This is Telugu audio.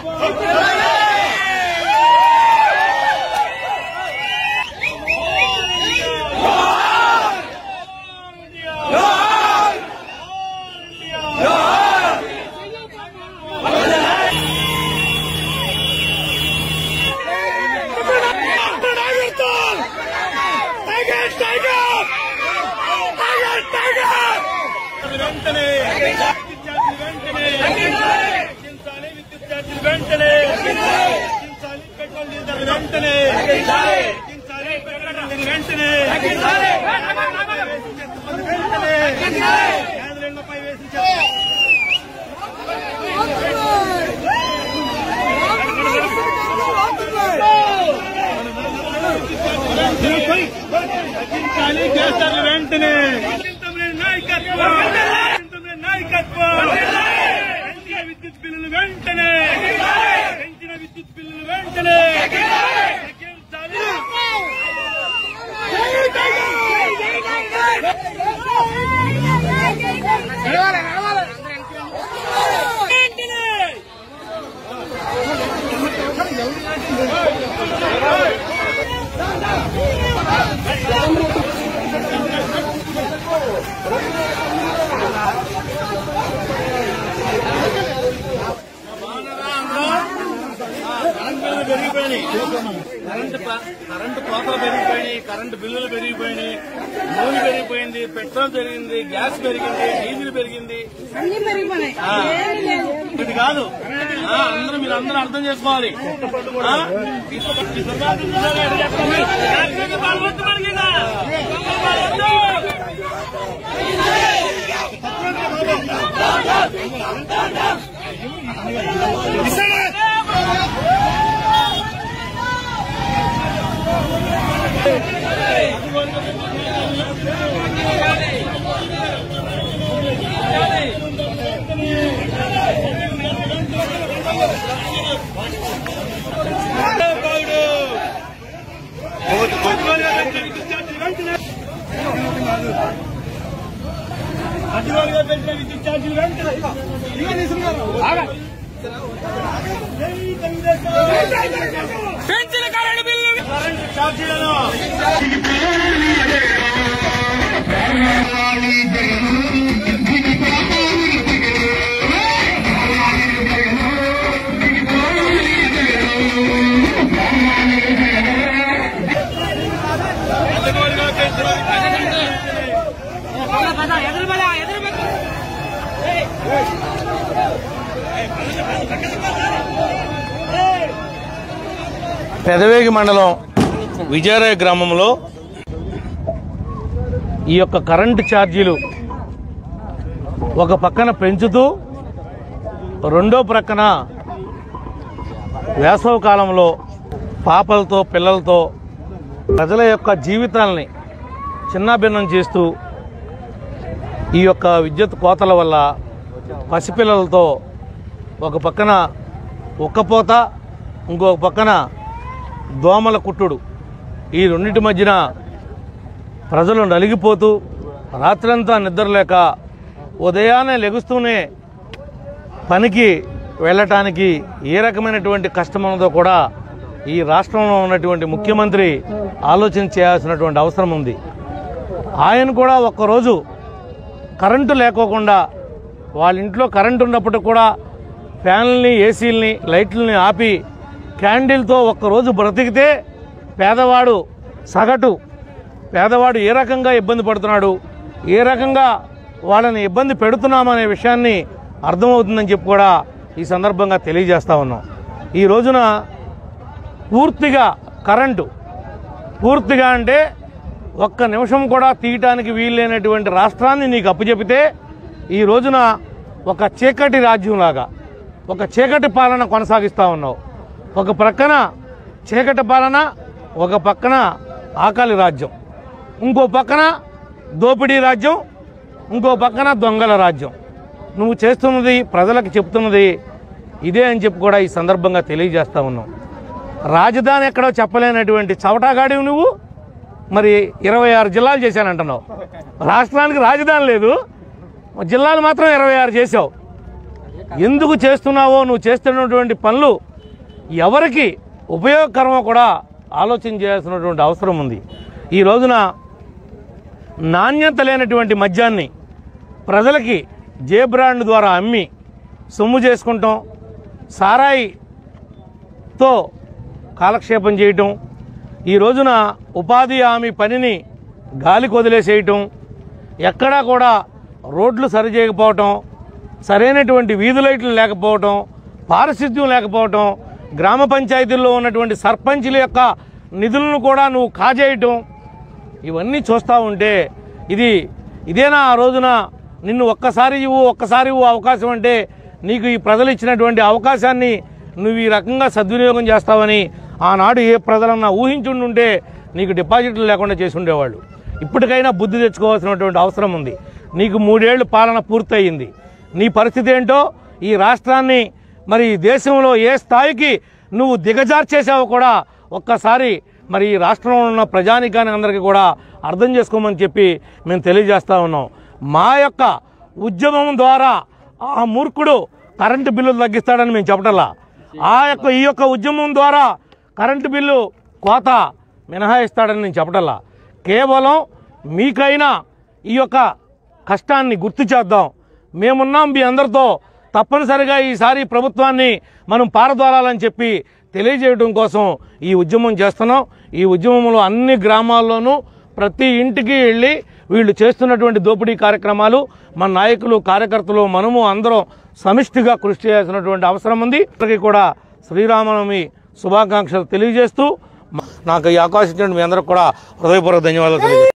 వెంటనే విద్యుత్ ఛార్జీలు వెంటనే తగ్గించాలి విద్యుత్ ఛార్జీలు వెంటనే తగ్గించాలి పెట్రోల్ డీజిల్ వెంటనే తగ్గించాలి పెట్రోల్ డీజిల్ వెంటనే వెంటనే కేంద్రంపై వేసి చెప్పాలి తగ్గించాలి చేస్తారు వెంటనే నాయకత్వం నాయకత్వం పెంచిన విద్యుత్ బిల్లులు వెంటనే పెంచిన విద్యుత్ బిల్లులు వెంటనే తగ్గించాలి కరెంట్ బిల్లులు పెరిగిపోయినాయి కరెంట్ ప- కరెంట్ కోతలు పెరిగిపోయినాయి కరెంట్ బిల్లులు పెరిగిపోయినాయి నూనె పెరిగిపోయింది పెట్రోల్ పెరిగింది గ్యాస్ పెరిగింది డీజిల్ పెరిగింది అన్ని పెరిగిపోయినాయి ఆ. ఏమీ లేదు ఇది కాదు ఆ, అందరూ మీరు అందరూ అర్థం చేసుకోవాలి ఆ? ఈ దుర్మార్గం చూసారా? ఎట్లా చేస్తుంది? రాజకీయ పాల్గొంటూ మనకిదా? పాల్గొంటూ! అడ్డువాలుగా పెంచిన విద్యుత్ ఛార్జీలు వెంటనే పెంచిన కరెంటు బిల్లు కరెంటు ఛార్జీలను అడ్డువాలుగా పెంచిన పెదవేగి మండలం విజయరాయ గ్రామంలో ఈ యొక్క కరెంటు ఛార్జీలు ఒక పక్కన పెంచుతూ రెండో ప్రక్కన వేసవ కాలంలో పాపలతో పిల్లలతో ప్రజల యొక్క జీవితాలని చిన్నాభిన్నం చేస్తూ ఈ యొక్క విద్యుత్ కోతల వల్ల పసిపిల్లలతో ఒక పక్కన ఉక్కపోత ఇంకొక పక్కన దోమల కుట్టుడు ఈ రెండింటి మధ్యన ప్రజలు నలిగిపోతూ రాత్రంతా నిద్రలేక ఉదయాన్నే లెగుస్తూనే పనికి వెళ్ళటానికి ఏ రకమైనటువంటి కష్టం ఉన్నదో కూడా ఈ రాష్ట్రంలో ఉన్నటువంటి ముఖ్యమంత్రి ఆలోచన చేయాల్సినటువంటి అవసరం ఉంది ఆయన కూడా ఒక్కరోజు కరెంటు లేకోకుండా వాళ్ళ ఇంట్లో కరెంటు ఉన్నప్పుడు కూడా ఫ్యాన్లని ఏసీలని లైట్లని ఆపి క్యాండిల్తో ఒక్కరోజు బ్రతికితే పేదవాడు సగటు పేదవాడు ఏ రకంగా ఇబ్బంది పడుతున్నాడు ఏ రకంగా వాళ్ళని ఇబ్బంది పెడుతున్నామనే విషయాన్ని అర్థమవుతుందని చెప్పి కూడా ఈ సందర్భంగా తెలియజేస్తా ఉన్నాం ఈ రోజున పూర్తిగా కరెంటు పూర్తిగా అంటే ఒక్క నిమిషం కూడా తీయటానికి వీల్లేనటువంటి రాష్ట్రాన్ని నీకు అప్పచెపితే ఈ రోజున ఒక చీకటి రాజ్యంలాగా ఒక చీకటి పాలన కొనసాగిస్తూ ఉన్నావు ఒక ప్రక్కన చీకటి పాలన ఒక పక్కన ఆకలి రాజ్యం ఇంకో పక్కన దోపిడీ రాజ్యం ఇంకో పక్కన దొంగల రాజ్యం నువ్వు చేస్తున్నది ప్రజలకు చెప్తున్నది ఇదే అని చెప్పి కూడా ఈ సందర్భంగా తెలియజేస్తా ఉన్నాం రాజధాని ఎక్కడో చెప్పలేనటువంటి చవటాగాడివి నువ్వు మరి ఇరవై ఆరు జిల్లాలు చేశానంటున్నావు రాష్ట్రానికి రాజధాని లేదు జిల్లాలు మాత్రం ఇరవై ఆరు చేసావు ఎందుకు చేస్తున్నావో నువ్వు చేస్తున్నటువంటి పనులు ఎవరికి ఉపయోగకరమో కూడా ఆలోచన చేయాల్సినటువంటి అవసరం ఉంది ఈ రోజున నాణ్యత లేనటువంటి మద్యాన్ని ప్రజలకి జే బ్రాండ్ ద్వారా అమ్మి సొమ్ము చేసుకుంటాం సారాయితో కాలక్షేపం చేయటం ఈ రోజున ఉపాధి హామీ పనిని గాలికి వదిలేసేయటం ఎక్కడా కూడా రోడ్లు సరి చేయకపోవటం సరైనటువంటి వీధి లైట్లు లేకపోవటం పారిశుద్ధ్యం లేకపోవటం గ్రామ పంచాయతీల్లో ఉన్నటువంటి సర్పంచుల యొక్క నిధులను కూడా నువ్వు కాజేయటం ఇవన్నీ చూస్తూ ఉంటే ఇది ఇదేనా ఆ రోజున నిన్ను ఒక్కసారి ఇవ్వు ఒక్కసారి ఇవ్వు అవకాశం అంటే నీకు ఈ ప్రజలు ఇచ్చినటువంటి అవకాశాన్ని నువ్వు ఈ రకంగా సద్వినియోగం చేస్తావని ఆనాడు ఏ ప్రజలన్నా ఊహించుండుంటే నీకు డిపాజిట్లు లేకుండా చేసి ఉండేవాళ్ళు ఇప్పటికైనా బుద్ధి తెచ్చుకోవాల్సినటువంటి అవసరం ఉంది నీకు మూడేళ్లు పాలన పూర్తయింది నీ పరిస్థితి ఏంటో ఈ రాష్ట్రాన్ని మరి ఈ దేశంలో ఏ స్థాయికి నువ్వు దిగజార్చేసావో కూడా ఒక్కసారి మరి ఈ రాష్ట్రంలో ఉన్న ప్రజానికాన్ని అందరికీ కూడా అర్థం చేసుకోమని చెప్పి మేము తెలియజేస్తా ఉన్నాం మా యొక్క ఉద్యమం ద్వారా ఆ మూర్ఖుడు కరెంటు బిల్లులు తగ్గిస్తాడని మేము చెప్పటల్లా ఆ యొక్క ఈ యొక్క ఉద్యమం ద్వారా కరెంటు బిల్లు కోత మినహాయిస్తాడని నేను చెప్పటల్లా కేవలం మీకైనా ఈ యొక్క కష్టాన్ని గుర్తు చేద్దాం మేమున్నాం మీ అందరితో తప్పనిసరిగా ఈసారి ప్రభుత్వాన్ని మనం పారదోలాలని చెప్పి తెలియజేయడం కోసం ఈ ఉద్యమం చేస్తున్నాం ఈ ఉద్యమంలో అన్ని గ్రామాల్లోనూ ప్రతి ఇంటికి వెళ్ళి వీళ్ళు చేస్తున్నటువంటి దోపిడీ కార్యక్రమాలు మన నాయకులు కార్యకర్తలు మనము అందరం సమిష్టిగా కృషి చేయాల్సినటువంటి అవసరం ఉంది అందరికీ కూడా శ్రీరామనవమి శుభాకాంక్షలు తెలియజేస్తూ నాకు ఈ అవకాశం ఇచ్చినటువంటి మీ అందరికి కూడా హృదయపూర్వక ధన్యవాదాలు తెలియజేస్తున్నాను